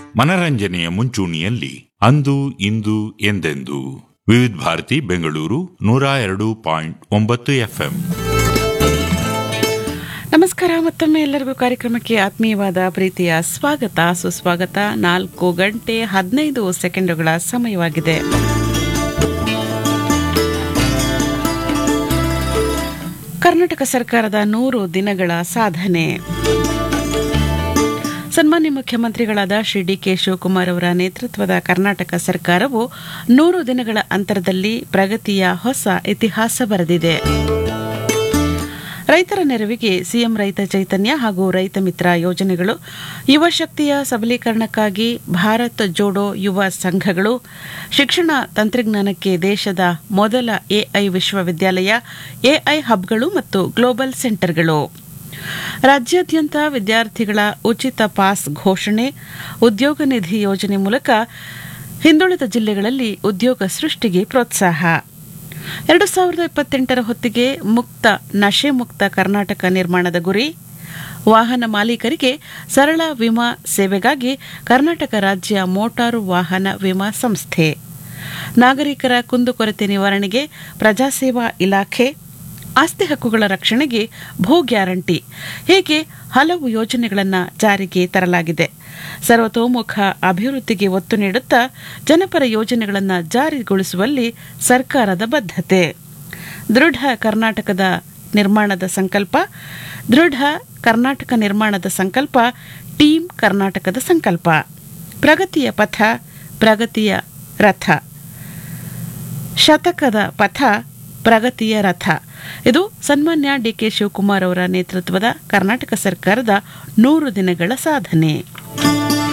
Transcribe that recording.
ಮನರಂಜನೆಯ ಮುಂಚೂಣಿಯಲ್ಲಿ ಅಂದು ಇಂದು ಎಂದೆಂದು ವಿವಿಧ ಭಾರತಿ ಬೆಂಗಳೂರು ನೂರ ಎರಡು ಪಾಯಿಂಟ್ ಒಂಬತ್ತು ಎಫ್ಎಂ ನಮಸ್ಕಾರ ಮತ್ತೊಮ್ಮೆ ಎಲ್ಲರಿಗೂ ಕಾರ್ಯಕ್ರಮಕ್ಕೆ ಆತ್ಮೀಯವಾದ ಪ್ರೀತಿಯ ಸ್ವಾಗತ ಸುಸ್ವಾಗತ ನಾಲ್ಕು ಗಂಟೆ ಹದಿನೈದು ಸೆಕೆಂಡುಗಳ ಸಮಯವಾಗಿದೆ ಕರ್ನಾಟಕ ಸರ್ಕಾರದ ನೂರು ದಿನಗಳ ಸಾಧನೆ ಸನ್ಮಾನ್ಯ ಮುಖ್ಯಮಂತ್ರಿಗಳಾದ ಶ್ರೀ ಡಿ ಕೆ ಶಿವಕುಮಾರ್ ಅವರ ನೇತೃತ್ವದ ಕರ್ನಾಟಕ ಸರ್ಕಾರವು ನೂರು ದಿನಗಳ ಅಂತರದಲ್ಲಿ ಪ್ರಗತಿಯ ಹೊಸ ಇತಿಹಾಸ ಬರೆದಿದೆ ರೈತರ ನೆರವಿಗೆ ಸಿಎಂ ರೈತ ಚೈತನ್ಯ ಹಾಗೂ ರೈತ ಮಿತ್ರ ಯೋಜನೆಗಳು ಯುವ ಶಕ್ತಿಯ ಸಬಲೀಕರಣಕ್ಕಾಗಿ ಭಾರತ್ ಜೋಡೋ ಯುವ ಸಂಘಗಳು ಶಿಕ್ಷಣ ತಂತ್ರಜ್ಞಾನಕ್ಕೆ ದೇಶದ ಮೊದಲ ಎಐ ವಿಶ್ವವಿದ್ಯಾಲಯ ಎಐ ಹಬ್ಗಳು ಮತ್ತು ಗ್ಲೋಬಲ್ ಸೆಂಟರ್ಗಳು ರಾಜ್ಯಾದ್ಯಂತ ವಿದ್ಯಾರ್ಥಿಗಳ ಉಚಿತ ಪಾಸ್ ಘೋಷಣೆ ಉದ್ಯೋಗ ನಿಧಿ ಯೋಜನೆ ಮೂಲಕ ಹಿಂದುಳಿದ ಜಿಲ್ಲೆಗಳಲ್ಲಿ ಉದ್ಯೋಗ ಸೃಷ್ಟಿಗೆ ಪ್ರೋತ್ಸಾಹ ಎರಡು ಸಾವಿರದ ಇಪ್ಪತ್ತೆಂಟರ ಹೊತ್ತಿಗೆ ಮುಕ್ತ ನಶೆ ಮುಕ್ತ ಕರ್ನಾಟಕ ನಿರ್ಮಾಣದ ಗುರಿ ವಾಹನ ಮಾಲೀಕರಿಗೆ ಸರಳ ವಿಮಾ ಸೇವೆಗಾಗಿ ಕರ್ನಾಟಕ ರಾಜ್ಯ ಮೋಟಾರು ವಾಹನ ವಿಮಾ ಸಂಸ್ಥೆ ನಾಗರಿಕರ ಕುಂದುಕೊರತೆ ನಿವಾರಣೆಗೆ ಪ್ರಜಾಸೇವಾ ಇಲಾಖೆ ಆಸ್ತಿ ಹಕ್ಕುಗಳ ರಕ್ಷಣೆಗೆ ಭೂ ಗ್ಯಾರಂಟಿ ಹೀಗೆ ಹಲವು ಯೋಜನೆಗಳನ್ನು ಜಾರಿಗೆ ತರಲಾಗಿದೆ ಸರ್ವತೋಮುಖ ಅಭಿವೃದ್ಧಿಗೆ ಒತ್ತು ನೀಡುತ್ತಾ ಜನಪರ ಯೋಜನೆಗಳನ್ನು ಜಾರಿಗೊಳಿಸುವಲ್ಲಿ ಸರ್ಕಾರದ ಬದ್ಧತೆ ದೃಢ ಕರ್ನಾಟಕದ ನಿರ್ಮಾಣದ ಸಂಕಲ್ಪ ದೃಢ ಕರ್ನಾಟಕ ನಿರ್ಮಾಣದ ಸಂಕಲ್ಪ ಟೀಮ್ ಕರ್ನಾಟಕದ ಸಂಕಲ್ಪ ಪ್ರಗತಿಯ ಪಥ ಪ್ರಗತಿಯ ರಥ ಶತಕದ ಪಥ ಪ್ರಗತಿಯ ರಥ ಇದು ಸನ್ಮಾನ್ಯ ಡಿಕೆ ಶಿವಕುಮಾರ್ ಅವರ ನೇತೃತ್ವದ ಕರ್ನಾಟಕ ಸರ್ಕಾರದ ನೂರು ದಿನಗಳ ಸಾಧನೆ